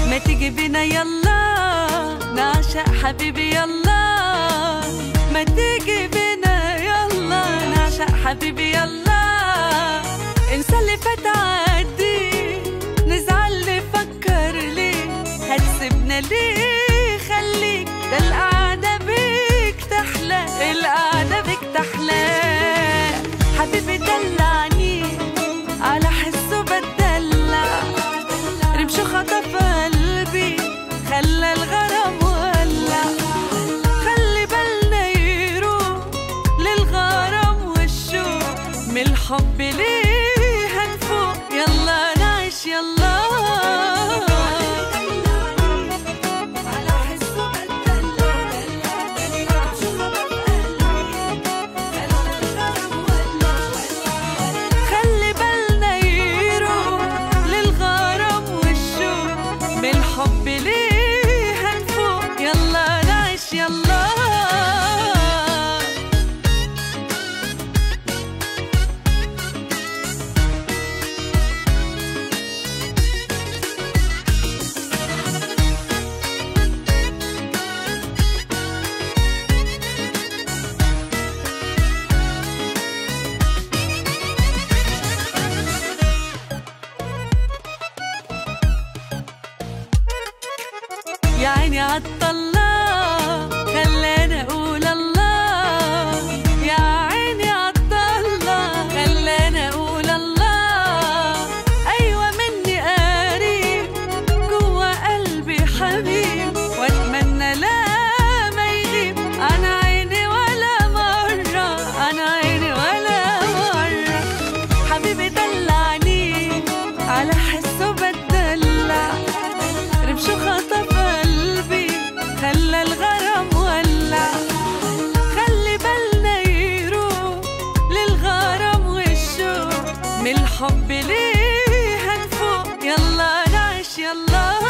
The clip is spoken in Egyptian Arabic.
ما تيجي بينا يلا نعشق حبيبي يلا ما تيجي بينا يلا نعشق حبيبي يلا انسى اللي فات عدي نزعل نفكر ليه هتسيبنا ليه خليك ده القعدة بيك تحلى القعدة بيك تحلى حبيبي دلعني على حسه بتدلع رمشه خطف قلبي خلى الغرام ولع خلي بالنا يروح للغرام والشوق من الحب ليه هنفوق يلا نعيش يلا على حسه بتدلع رمشه خطف خلي بالنا يروح للغرام والشوق من الحب ليه هنفوق يلا نعيش يلا يا عيني عالطلة خلاني اقول الله يا عيني عالطلة خلاني اقول الله ايوه مني قريب جوا قلبي حبيب واتمنى لا ما يغيب عن عيني ولا مرة عن عيني ولا مرة حبيبي دلعني على حسه بتدلع رمشه خطف قلبي خلى الغرام ولع خلي بالنا يروح للغرام والشوق من الحب ليه هنفوق يلا نعيش يلا